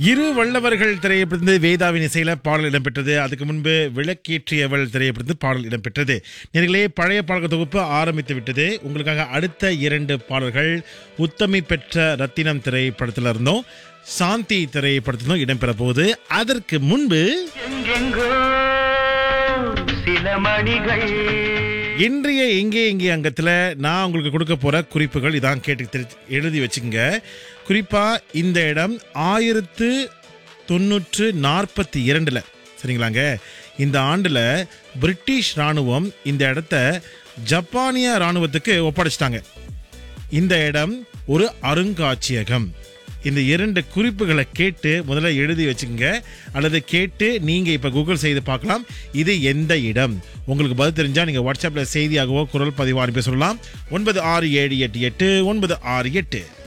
இரு வல்லவர்கள் திரையப்பட்டிருந்து வேதாவின் இசையில பாடல் இடம்பெற்றது அதுக்கு முன்பு விளக்கேற்றியவள் திரையப்பட்டிருந்து பாடல் இடம்பெற்றது நேர்களே பழைய பாடல்கள் தொகுப்பு ஆரம்பித்து விட்டது உங்களுக்காக அடுத்த இரண்டு பாடல்கள் உத்தமி பெற்ற ரத்தினம் திரைப்படத்தில் இருந்தோம் சாந்தி திரைப்படத்திலும் இடம்பெற போகுது அதற்கு முன்பு எங்கெங்கோ சில மணிகள் இன்றைய எங்கே எங்கே அங்கத்தில் நான் உங்களுக்கு கொடுக்க போற குறிப்புகள் இதான் கேட்டு தெரி- எழுதி வச்சுக்கோங்க குறிப்பா இந்த இடம் ஆயிரத்து தொண்ணூற்று நாற்பத்தி இரண்டுல சரிங்களாங்க இந்த ஆண்டுல பிரிட்டிஷ் ராணுவம் இந்த இடத்த ஜப்பானிய ராணுவத்துக்கு ஒப்படைச்சிட்டாங்க இந்த இடம் ஒரு அருங்காட்சியகம் இந்த இரண்டு குறிப்புகளை கேட்டு முதல்ல எழுதி வச்சுக்கோங்க அல்லது கேட்டு நீங்க இப்ப கூகுள் செய்து பார்க்கலாம் இது எந்த இடம் உங்களுக்கு பதில் தெரிஞ்சா நீங்க வாட்ஸ்அப்ல செய்தியாகவோ குரல் பதிவு அனுப்பி சொல்லலாம் ஒன்பது ஆறு ஏழு எட்டு எட்டு ஒன்பது ஆறு எட்டு